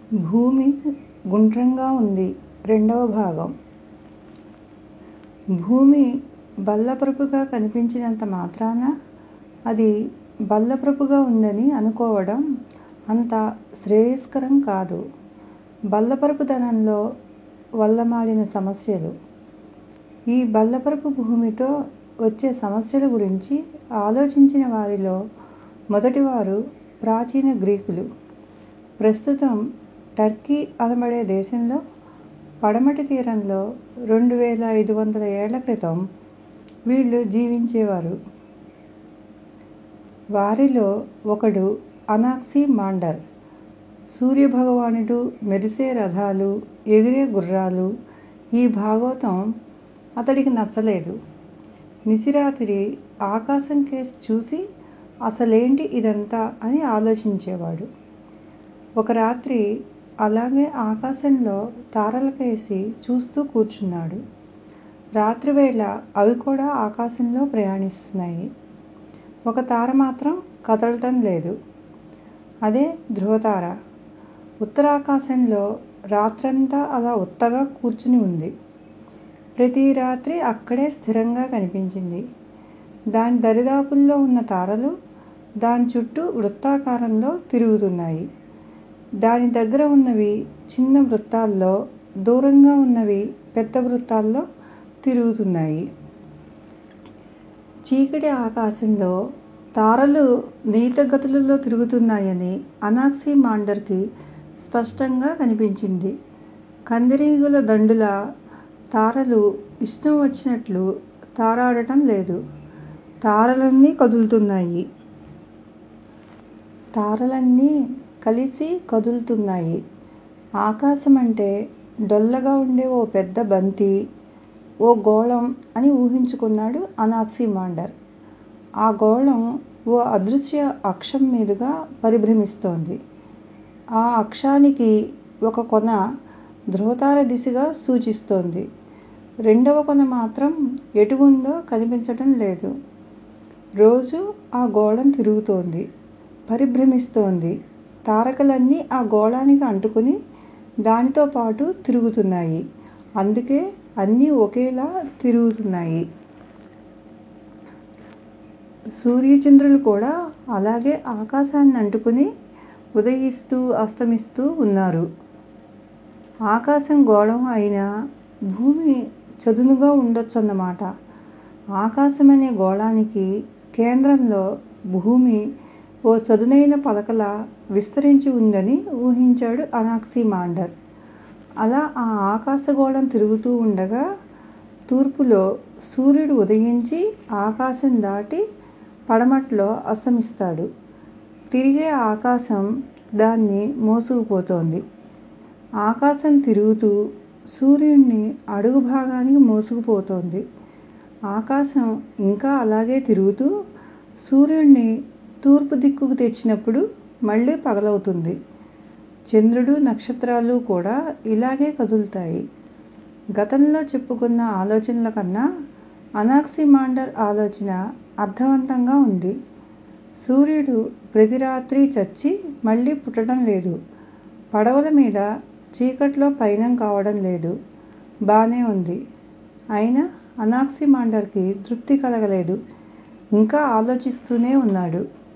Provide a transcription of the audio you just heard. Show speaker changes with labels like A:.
A: భూమి గుండ్రంగా ఉంది రెండవ భాగం భూమి బల్లపరుపుగా కనిపించినంత మాత్రాన అది బల్లపరుపుగా ఉందని అనుకోవడం అంత శ్రేయస్కరం కాదు. బల్లపరుపుదనంలో వల్లమాలిన సమస్యలు ఈ బల్లపరుపు భూమితో వచ్చే సమస్యల గురించి ఆలోచించిన వారిలో మొదటివారు ప్రాచీన గ్రీకులు. ప్రస్తుతం టర్కీ అనబడే దేశంలో పడమటి తీరంలో రెండు వేల ఐదు వందల ఏళ్ల క్రితం వీళ్లు జీవించేవారు. వారిలో ఒకడు అనాక్సిమాండర్. సూర్యభగవానుడు, మెరిసే రథాలు, ఎగిరే గుర్రాలు ఈ భాగోతం అతడికి నచ్చలేదు. నిశిరాత్రి ఆకాశంకేసి చూసి అసలేంటి ఇదంతా అని ఆలోచించేవాడు. ఒక రాత్రి అలాగే ఆకాశంలో తారలకేసి చూస్తూ కూర్చున్నాడు. రాత్రివేళ అవి కూడా ఆకాశంలో ప్రయాణిస్తున్నాయి. ఒక తార మాత్రం కదలటం లేదు. అదే ధృవతార. ఉత్తరాకాశంలో రాత్రంతా అలా ఉత్తగా కూర్చుని ఉంది. ప్రతి రాత్రీ అక్కడే స్థిరంగా కనిపించింది. దాని దరిదాపుల్లో ఉన్న తారలు దాని చుట్టూ వృత్తాకారంలో తిరుగుతున్నాయి. దాని దగ్గర ఉన్నవి చిన్న వృత్తాల్లో, దూరంగా ఉన్నవి పెద్ద వృత్తాల్లో తిరుగుతున్నాయి. చీకటి ఆకాశంలో తారలు నియత గతులలో తిరుగుతున్నాయని అనాక్సిమాండర్ కి స్పష్టంగా కనిపించింది. కందిరీగల దండులా తారలు ఇష్టం వచ్చినట్లు తారాడటం లేదు. తారలన్నీ కదులుతున్నాయి. తారలన్నీ కలిసి కదులుతున్నాయి. ఆకాశమంటే డొల్లగా ఉండే ఓ పెద్ద బంతి, ఓ గోళం అని ఊహించుకున్నాడు అనాక్సిమాండర్. ఆ గోళం ఓ అదృశ్య అక్షం మీదుగా పరిభ్రమిస్తోంది. ఆ అక్షానికి ఒక కొన ధృవతార దిశగా సూచిస్తోంది. రెండవ కొన మాత్రం ఎటు ఉందో కనిపించటం లేదు. రోజూ ఆ గోళం తిరుగుతోంది. పరిభ్రమిస్తోంది. తారకలన్నీ ఆ గోళానికి అంటుకుని దానితోపాటు తిరుగుతున్నాయి. అందుకే అన్నీ ఒకేలా తిరుగుతున్నాయి. సూర్యచంద్రులు కూడా అలాగే ఆకాశాన్ని అంటుకుని ఉదయిస్తూ, అస్తమిస్తూ ఉన్నారు. ఆకాశం గోళం అయినా భూమి చదునుగా ఉండొచ్చన్నమాట. ఆకాశమనే గోళానికి కేంద్రంలో భూమి ఓ చదునైన పలకలా విస్తరించి ఉందని ఊహించాడు అనాక్సిమాండర్. అలా ఆ ఆకాశగోళం తిరుగుతూ ఉండగా తూర్పులో సూర్యుడు ఉదయించి ఆకాశం దాటి పడమట్లో అస్తమిస్తాడు. తిరిగే ఆకాశం దాన్ని మోసుకుపోతోంది. ఆకాశం తిరుగుతూ సూర్యుడ్ని అడుగు భాగానికి మోసుకుపోతోంది. ఆకాశం ఇంకా అలాగే తిరుగుతూ సూర్యుడ్ని తూర్పు దిక్కుకు తెచ్చినప్పుడు మళ్లీ పగలవుతుంది. చంద్రుడూ, నక్షత్రాలూ కూడా ఇలాగే కదులుతాయి. గతంలో చెప్పుకున్న ఆలోచనల కన్నా అనాక్సిమాండర్ ఆలోచన అర్థవంతంగా ఉంది. సూర్యుడు ప్రతి రాత్రీ చచ్చి మళ్లీ పుట్టడం లేదు. పడవల మీద చీకట్లో పయనం కావడం లేదు. బానే ఉంది. అయినా అనాక్సిమాండర్ కి తృప్తి కలగలేదు. ఇంకా ఆలోచిస్తూనే ఉన్నాడు.